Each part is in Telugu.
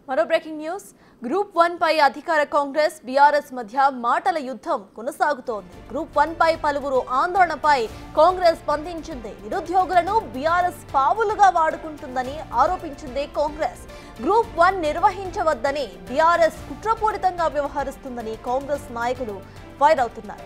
మరో బ్రేకింగ్ న్యూస్ గ్రూప్ వన్ పై అధికార కాంగ్రెస్ బీఆర్ఎస్ మధ్య మాటల యుద్ధం కొనసాగుతోంది గ్రూప్ వన్ పై పలువురు ఆందోళనపై కాంగ్రెస్ స్పందించింది నిరుద్యోగులను బీఆర్ఎస్ పావులుగా వాడుకుంటుందని ఆరోపించింది కాంగ్రెస్ గ్రూప్ వన్ నిర్వహించవద్దని బీఆర్ఎస్ కుట్రపూరితంగా వ్యవహరిస్తుందని కాంగ్రెస్ నాయకులు ఫైర్ అవుతున్నారు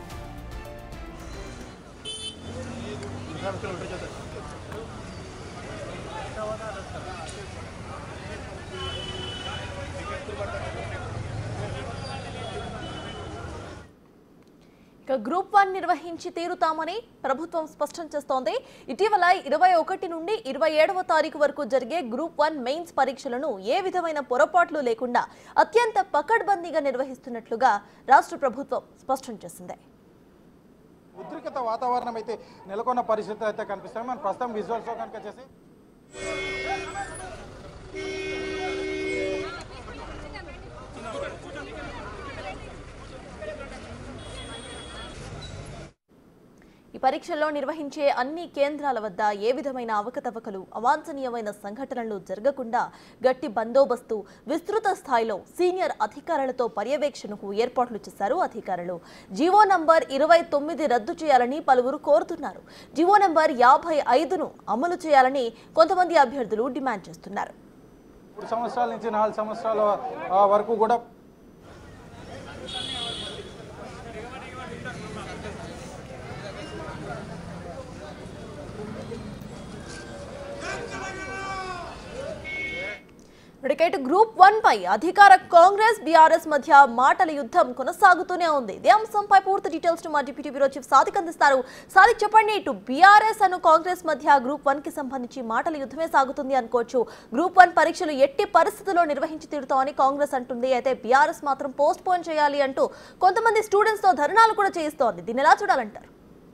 ఇక గ్రూప్ వన్ నిర్వహించి తీరుతామని ప్రభుత్వం స్పష్టం చేస్తోంది ఇటీవల ఇరవై ఒకటి నుండి ఇరవై ఏడవ తారీఖు వరకు జరిగే గ్రూప్ వన్ మెయిన్స్ పరీక్షలను ఏ విధమైన పొరపాట్లు లేకుండా అత్యంత పకడ్బందీగా నిర్వహిస్తున్నట్లుగా రాష్ట్ర ప్రభుత్వం స్పష్టం చేసింది ఉద్రిక్తత వాతావరణం అయితే నెలకొన్న పరిస్థితులు అయితే కనిపిస్తాయి మనం ప్రస్తుతం విజువల్స్లో కనుక చేసి ఈ పరీక్షల్లో నిర్వహించే అన్ని కేంద్రాల వద్ద ఏ విధమైన అవకతవకలు అవాంఛనీయమైన సంఘటనలు జరగకుండా గట్టి బందోబస్తు విస్తృత స్థాయిలో సీనియర్ అధికారులతో పర్యవేక్షణకు ఏర్పాట్లు చేశారు అధికారులు జీవో నంబర్ ఇరవై తొమ్మిది రద్దు చేయాలని పలువురు కోరుతున్నారు జీవో నంబర్ యాభై ఐదును అమలు చేయాలని కొంతమంది అభ్యర్థులు డిమాండ్ చేస్తున్నారు మూడు సంవత్సరాల నుంచి నాలుగు సంవత్సరాల ఆ, వరకు కూడా ఇప్పటికైతే గ్రూప్ వన్ పై అధికార కాంగ్రెస్ బీఆర్ఎస్ మధ్య మాటల యుద్ధం కొనసాగుతూనే ఉంది ఇదే అంశంపై పూర్తి డీటెయిల్స్ ను మా డిప్యూటీ బ్యూరో చీఫ్ సాదిక్ అందిస్తారు సాదిక్ చెప్పండి ఇటు బీఆర్ఎస్ అను కాంగ్రెస్ మధ్య గ్రూప్ వన్ కి సంబంధించి మాటల యుద్ధమే సాగుతుంది అనుకోవచ్చు గ్రూప్ వన్ పరీక్షలు ఎట్టి పరిస్థితుల్లో నిర్వహించి తీరుతామని కాంగ్రెస్ అంటుంది అయితే బీఆర్ఎస్ మాత్రం పోస్ట్ పోన్ చేయాలి అంటూ కొంతమంది స్టూడెంట్స్ తో ధర్నాలు కూడా చేయిస్తోంది దీన్ని ఎలా చూడాలంటారు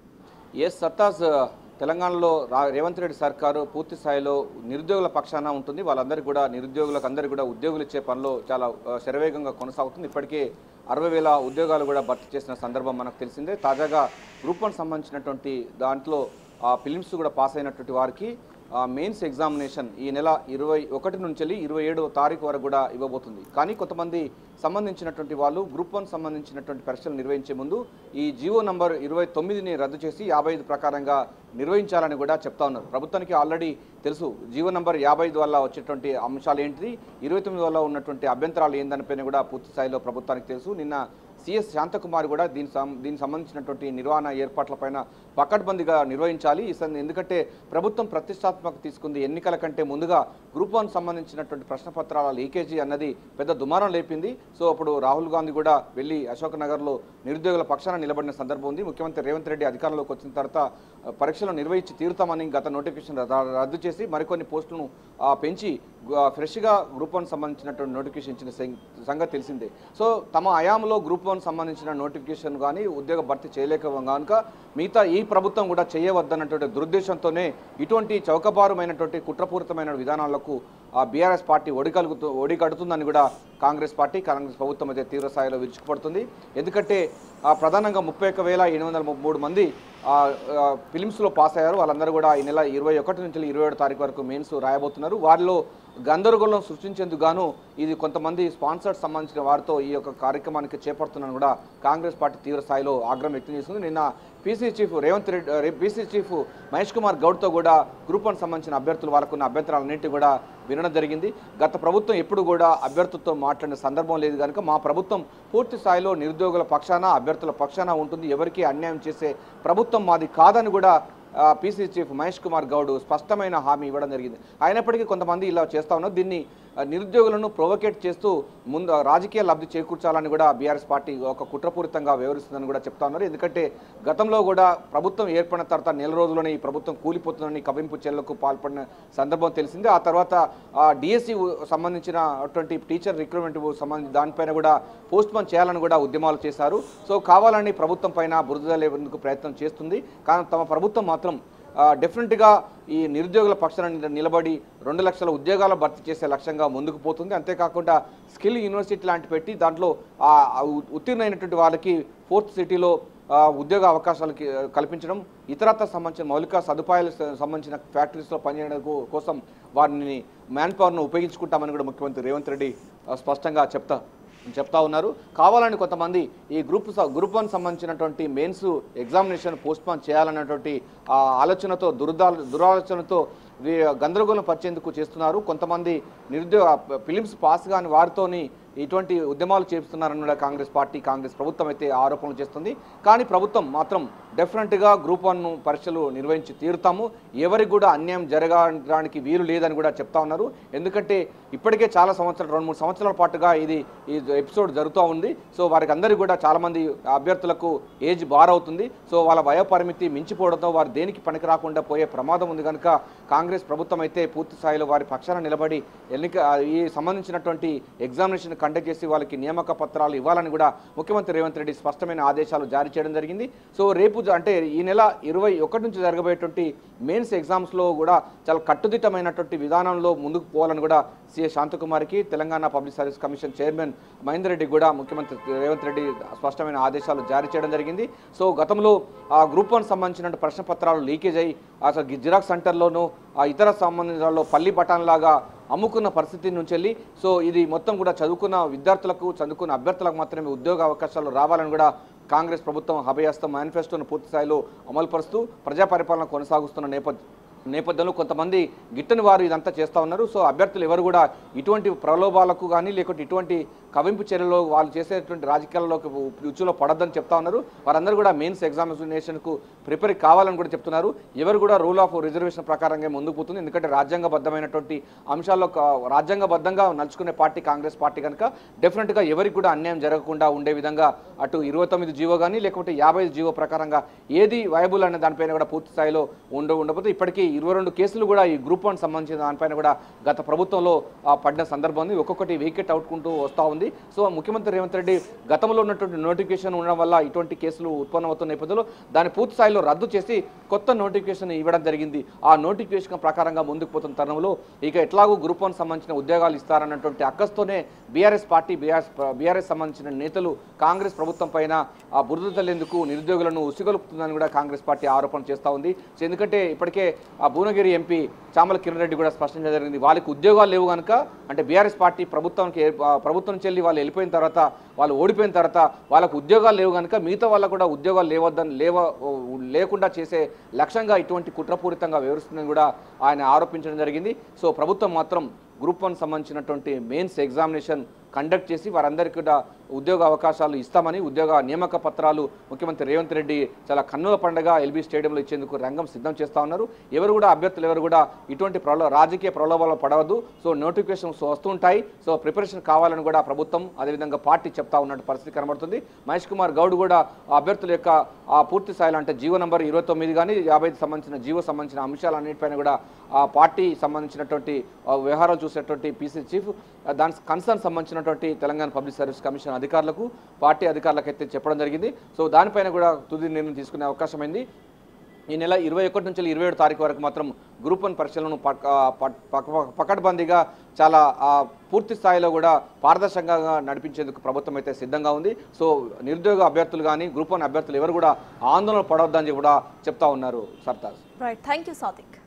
ఎస్ సత్తాస్ తెలంగాణలో రా- రేవంత్ రెడ్డి సర్కారు పూర్తి స్థాయిలో నిరుద్యోగుల పక్షాన ఉంటుంది వాళ్ళందరికీ కూడా నిరుద్యోగులకు అందరికీ కూడా ఉద్యోగులు ఇచ్చే పనిలో చాలా ఆ, శరవేగంగా కొనసాగుతుంది ఇప్పటికే అరవై వేల ఉద్యోగాలు కూడా భర్తీ చేసిన సందర్భం మనకు తెలిసిందే తాజాగా గ్రూప్ వన్ సంబంధించినటువంటి దాంట్లో ఆ ఫిలిమ్స్ కూడా పాస్ అయినటువంటి వారికి మెయిన్స్ ఎగ్జామినేషన్ ఈ నెల ఇరవై ఒకటి నుంచి వెళ్ళి ఇరవై ఏడవ తారీఖు వరకు కూడా ఇవ్వబోతుంది కానీ కొంతమంది సంబంధించినటువంటి వాళ్ళు గ్రూప్ వన్ సంబంధించినటువంటి పరీక్షలు నిర్వహించే ముందు ఈ జియో నంబర్ ఇరవై తొమ్మిదిని రద్దు చేసి యాభై ఐదు ప్రకారంగా నిర్వహించాలని కూడా చెప్తా ఉన్నారు ప్రభుత్వానికి ఆల్రెడీ తెలుసు జీవో నంబర్ యాభై ఐదు వల్ల వచ్చేటువంటి అంశాలు ఏంటిది ఇరవై తొమ్మిది వల్ల ఉన్నటువంటి అభ్యంతరాలు ఏందనిపైన కూడా పూర్తి స్థాయిలో ప్రభుత్వానికి తెలుసు నిన్న సిఎస్ శాంతకుమార్ కూడా దీని సం- దీనికి సంబంధించినటువంటి నిర్వహణ ఏర్పాట్లపైన పకడ్బందీగా నిర్వహించాలి ఈ సం- ఎందుకంటే ప్రభుత్వం ప్రతిష్టాత్మక తీసుకుంది ఎన్నికల కంటే ముందుగా గ్రూప్ వన్ సంబంధించినటువంటి ప్రశ్నపత్రాల లీకేజీ అన్నది పెద్ద దుమారం లేపింది సో అప్పుడు రాహుల్ గాంధీ కూడా వెళ్ళి అశోక్ నగర్లో నిరుద్యోగుల పక్షాన నిలబడిన సందర్భం ఉంది ముఖ్యమంత్రి రేవంత్ రెడ్డి అధికారంలోకి వచ్చిన తర్వాత ఆ, పరీక్షలు నిర్వహించి తీరుతామని గత నోటిఫికేషన్ ర- రద్దు చేసి మరికొన్ని పోస్టులను ఆ, పెంచి గు- ఆ, ఫ్రెష్గా గ్రూప్ వన్ సంబంధించినటువంటి నోటిఫికేషన్ ఇచ్చిన సం- సంగతి తెలిసిందే సో తమ హయాంలో గ్రూప్ వన్ సంబంధించిన నోటిఫికేషన్ కానీ ఉద్యోగ భర్తీ చేయలేక కనుక మిగతా ఈ ప్రభుత్వం కూడా చేయవద్దన్నటువంటి దురుద్దేశంతోనే ఇటువంటి చౌకబారుమైనటువంటి కుట్రపూరితమైన విధానాలకు ఆ బీఆర్ఎస్ పార్టీ ఒడికలుగుతూ ఒడిగడుతుందని కూడా కాంగ్రెస్ పార్టీ కాంగ్రెస్ ప్రభుత్వం అయితే తీవ్ర స్థాయిలో విరుచుకుపడుతుంది ఎందుకంటే ఆ, ప్రధానంగా ముప్పై ఒక్క వేల ఎనిమిది వందల ముప్పై మూడు మంది ఆ, ఆ, ఫిలిమ్స్లో పాస్ అయ్యారు వాళ్ళందరూ కూడా ఈ నెల ఇరవై ఒకటి నుంచి ఇరవై ఏడు తారీఖు వరకు మెయిన్స్ రాయబోతున్నారు వారిలో గందరగోళం సృష్టించేందుకు గాను ఇది కొంతమంది స్పాన్సర్స్ సంబంధించిన వారితో ఈ యొక్క కార్యక్రమానికి చేపడుతున్నాను కూడా కాంగ్రెస్ పార్టీ తీవ్ర స్థాయిలో ఆగ్రహం వ్యక్తం చేస్తుంది నిన్న PC chief Revanth Reddy PC chief Mahesh Kumar గౌడ్తో కూడా గ్రూప్ వన్ సంబంధించిన అభ్యర్థులు వాళ్ళకున్న అభ్యంతరాలన్నింటి కూడా వినడం జరిగింది గత ప్రభుత్వం ఎప్పుడు కూడా అభ్యర్థులతో మాట్లాడిన సందర్భం లేదు కనుక మా ప్రభుత్వం పూర్తి స్థాయిలో నిరుద్యోగుల పక్షాన అభ్యర్థుల పక్షాన ఉంటుంది ఎవరికీ అన్యాయం చేసే ప్రభుత్వం మాది కాదని కూడా ఆ, పీసీ చీఫ్ మహేష్ కుమార్ గౌడ్ స్పష్టమైన హామీ ఇవ్వడం జరిగింది అయినప్పటికీ కొంతమంది ఇలా చేస్తా ఉన్నారు దీన్ని ఆ, నిరుద్యోగులను ప్రొవోకేట్ చేస్తూ ముందు రాజకీయ లబ్ధి చేకూర్చాలని కూడా బీఆర్ఎస్ పార్టీ ఒక కుట్రపూరితంగా వ్యవహరిస్తుందని కూడా చెప్తా ఉన్నారు ఎందుకంటే గతంలో కూడా ప్రభుత్వం ఏర్పడిన తర్వాత నెల రోజుల్లోనే ఈ ప్రభుత్వం కూలిపోతుందని కవింపు చర్యలకు పాల్పడిన సందర్భం తెలిసింది ఆ తర్వాత డిఎస్సి సంబంధించిన అటువంటి టీచర్ రిక్రూట్మెంట్ సంబంధించి దానిపైన కూడా పోస్ట్ పోన్ చేయాలని కూడా ఉద్యమాలు చేశారు సో కావాలని ప్రభుత్వం పైన బురద లేవడానికి ప్రయత్నం చేస్తుంది కానీ తమ ప్రభుత్వం మాత్రం ఆ, డెఫినెట్గా ఈ నిరుద్యోగుల పక్షాన నిల- నిలబడి రెండు లక్షల ఉద్యోగాలు భర్తీ చేసే లక్ష్యంగా ముందుకు పోతుంది అంతేకాకుండా స్కిల్ యూనివర్సిటీ లాంటి పెట్టి దాంట్లో ఆ ఆ ఉ- ఉత్తీర్ణమైనటువంటి వాళ్ళకి ఫోర్త్ సిటీలో ఆ, ఉద్యోగ అవకాశాలు కి- కల్పించడం ఇతరత్ర సంబంధించిన మౌలిక సదుపాయాలు స- సంబంధించిన ఫ్యాక్టరీస్లో పనిచేయడం కో- కోసం వారిని మ్యాన్ పవర్ను ఉపయోగించుకుంటామని కూడా ముఖ్యమంత్రి రేవంత్ రెడ్డి ఆ, స్పష్టంగా చెప్తా చెప్తా ఉన్నారు కావాలని కొంతమంది ఈ గ్రూప్ స- గ్రూప్ వన్ సంబంధించినటువంటి మెయిన్స్ ఎగ్జామినేషన్ పోస్ట్పోన్ చేయాలన్నటువంటి ఆ ఆలోచనతో దురదా దురాలోచనతో వీ- గందరగోళం పరిచేందుకు చేస్తున్నారు కొంతమంది నిరుద్యోగ ఫిలిమ్స్ పాస్ కాని వారితోని ఇటువంటి ఉద్యమాలు చేస్తున్నారని కూడా కాంగ్రెస్ పార్టీ కాంగ్రెస్ ప్రభుత్వం అయితే ఆరోపణలు చేస్తుంది కానీ ప్రభుత్వం మాత్రం డెఫినెట్గా గ్రూప్ వన్ పరీక్షలు నిర్వహించి తీరుతాము ఎవరికి కూడా అన్యాయం జరగడానికి వీలు లేదని కూడా చెప్తా ఉన్నారు ఎందుకంటే ఇప్పటికే చాలా సంవత్సరాలు రెండు మూడు సంవత్సరాల పాటుగా ఇది ఈ ఎపిసోడ్ జరుగుతూ ఉంది సో వారికి అందరికీ కూడా చాలామంది అభ్యర్థులకు ఏజ్ బార్ అవుతుంది సో వాళ్ళ వయోపరిమితి మించిపోవడంతో వారు దేనికి పనికి రాకుండా పోయే ప్రమాదం ఉంది కనుక కాంగ్రెస్ ప్రభుత్వం అయితే పూర్తి స్థాయిలో వారి పక్షాన నిలబడి ఎన్నిక ఈ సంబంధించినటువంటి ఎగ్జామినేషన్ కండక్ట్ చేసి వాళ్ళకి నియామక పత్రాలు ఇవ్వాలని కూడా ముఖ్యమంత్రి రేవంత్ రెడ్డి స్పష్టమైన ఆదేశాలు జారీ చేయడం జరిగింది సో రేపు జ- అంటే ఈ నెల ఇరవై ఒకటి నుంచి జరగబోయేటువంటి మెయిన్స్ ఎగ్జామ్స్లో కూడా చాలా కట్టుదిట్టమైనటువంటి విధానంలో ముందుకు పోవాలని కూడా సిఏ శాంతకుమార్కి Telangana public service commission chairman Mahender Reddy కూడా ముఖ్యమంత్రి రేవంత్ రెడ్డి స్పష్టమైన ఆదేశాలు జారీ చేయడం జరిగింది సో గతంలో ఆ గ్రూప్ వన్ సంబంధించిన ప్రశ్న పత్రాలు లీకేజ్ అయ్యి అసలు గి- జిరాక్స్ సెంటర్లోనూ ఆ ఇతర సంబంధించాల్లో పల్లి బటాన్ లాగా అమ్ముకున్న పరిస్థితి నుంచి వెళ్ళి సో ఇది మొత్తం కూడా చదువుకున్న విద్యార్థులకు చదువుకున్న అభ్యర్థులకు మాత్రమే ఉద్యోగ అవకాశాలు రావాలని కూడా కాంగ్రెస్ ప్రభుత్వం అభయస్తం మేనిఫెస్టోను పూర్తి స్థాయిలో అమలుపరుస్తూ ప్రజా పరిపాలన కొనసాగుతున్న నేపథ్యం నేపథ్యంలో కొంతమంది గిట్టని వారు ఇదంతా చేస్తూ ఉన్నారు సో అభ్యర్థులు ఎవరు కూడా ఇటువంటి ప్రలోభాలకు కానీ లేకుంటే ఇటువంటి కవింపు చర్యలో వాళ్ళు చేసేటువంటి రాజకీయాల్లోకి ఉచ్చులో పడొద్దని చెప్తా ఉన్నారు వారందరూ కూడా మెయిన్స్ ఎగ్జామినేషన్కు ప్రిపేర్ కావాలని కూడా చెప్తున్నారు ఎవరు కూడా రూల్ ఆఫ్ రిజర్వేషన్ ప్రకారంగా ముందుకు పోతుంది ఎందుకంటే రాజ్యాంగబద్ధమైనటువంటి అంశాల్లో క- రాజ్యాంగబద్ధంగా నడుచుకునే పార్టీ కాంగ్రెస్ పార్టీ కనుక డెఫినెట్గా ఎవరికి కూడా అన్యాయం జరగకుండా ఉండే విధంగా అటు ఇరవై తొమ్మిది జీవో కానీ లేకుంటే యాభై జీవో ప్రకారంగా ఏది వయబుల్ అనే దానిపైన కూడా పూర్తి స్థాయిలో ఉండ ఉండకపోతే ఇప్పటికీ ఇరవై రెండు కేసులు కూడా ఈ గ్రూప్ వన్ సంబంధించిన దానిపైన కూడా గత ప్రభుత్వంలో ఆ, పడిన సందర్భం ఉంది ఒక్కొక్కటి వీకెట్ అవుట్కుంటూ వస్తూ ఉంది సో ముఖ్యమంత్రి రేవంత్ రెడ్డి గతంలో ఉన్నటువంటి నోటిఫికేషన్ ఉండడం వల్ల ఇటువంటి కేసులు ఉత్పన్నమవుతున్న నేపథ్యంలో దాన్ని పూర్తి స్థాయిలో రద్దు చేసి కొత్త నోటిఫికేషన్ ఇవ్వడం జరిగింది ఆ నోటిఫికేషన్ ప్రకారంగా ముందుకు పోతున్న తరుణంలో ఇక ఎట్లాగూ గ్రూప్ వన్ సంబంధించిన ఉద్యోగాలు ఇస్తారన్నటువంటి అక్కస్తోనే బీఆర్ఎస్ పార్టీ బీఆర్ఎస్ బీఆర్ఎస్ సంబంధించిన నేతలు కాంగ్రెస్ ప్రభుత్వం పైన ఆ బురద తల్లేందుకు నిరుద్యోగులను ఉసిగొలుపుతుందని కూడా కాంగ్రెస్ పార్టీ ఆరోపణ చేస్తూ ఉంది సో ఎందుకంటే ఇప్పటికే ఆ భువనగిరి ఎంపీ చామల కిరణ్ రెడ్డి కూడా స్పష్టం చేయడం జరిగింది వాళ్ళకి ఉద్యోగాలు లేవు కనుక అంటే బీఆర్ఎస్ పార్టీ ప్రభుత్వానికి ఏ- ఆ ప్రభుత్వం నుంచి వెళ్ళి వాళ్ళు వెళ్ళిపోయిన తర్వాత వాళ్ళు ఓడిపోయిన తర్వాత వాళ్ళకు ఉద్యోగాలు లేవు కనుక మిగతా వాళ్ళకు కూడా ఉద్యోగాలు లేవద్దని లేవ లేకుండా చేసే లక్ష్యంగా ఇటువంటి కుట్రపూరితంగా వివరిస్తుందని కూడా ఆయన ఆరోపించడం జరిగింది సో ప్రభుత్వం మాత్రం గ్రూప్ వన్ సంబంధించినటువంటి మెయిన్స్ ఎగ్జామినేషన్ కండక్ట్ చేసి వారందరికీ కూడా ఉద్యోగ అవకాశాలు ఇస్తామని ఉద్యోగ నియామక పత్రాలు ముఖ్యమంత్రి రేవంత్ రెడ్డి చాలా కన్నుల పండగ ఎల్బీ స్టేడియంలో ఇచ్చేందుకు రంగం సిద్ధం చేస్తా ఉన్నారు ఎవరు కూడా అభ్యర్థులు ఎవరు కూడా ఇటువంటి ప్రలో రాజకీయ ప్రలోభాలు పడవద్దు సో నోటిఫికేషన్స్ వస్తుంటాయి సో ప్రిపరేషన్ కావాలని కూడా ప్రభుత్వం అదేవిధంగా పార్టీ చెప్తా ఉన్నట్టు పరిస్థితి కనబడుతుంది మహేష్ కుమార్ గౌడ్ కూడా ఆ అభ్యర్థుల యొక్క ఆ పూర్తి స్థాయిలో అంటే జీవో నంబర్ ఇరవై తొమ్మిది కానీ యాభై సంబంధించిన జీవో సంబంధించిన అంశాలన్నిటిపైన కూడా ఆ పార్టీ సంబంధించినటువంటి ఆ వ్యవహారాలు చూసేటువంటి పీసీ చీఫ్ ఆ దాని కన్సర్న్ సంబంధించినటువంటి తెలంగాణ పబ్లిక్ సర్వీస్ కమిషన్ అధికారులకు పార్టీ అధికారులకు అయితే చెప్పడం జరిగింది సో దానిపైన కూడా తుది నిర్ణయం తీసుకునే అవకాశం అయింది ఈ నెల ఇరవై ఒకటి నుంచి ఇరవై ఏడు తారీఖు వరకు మాత్రం గ్రూప్ వన్ పరీక్షలను పక్- ఆ, పక్- పక్- పకడ్బందీగా చాలా ఆ, పూర్తి స్థాయిలో కూడా పారదర్శకంగా నడిపించేందుకు ప్రభుత్వం అయితే సిద్ధంగా ఉంది సో నిరుద్యోగ అభ్యర్థులు కానీ గ్రూప్ వన్ అభ్యర్థులు ఎవరు కూడా ఆందోళన పడవద్దని కూడా చెప్తా ఉన్నారు Sartaj right thank you Sadiq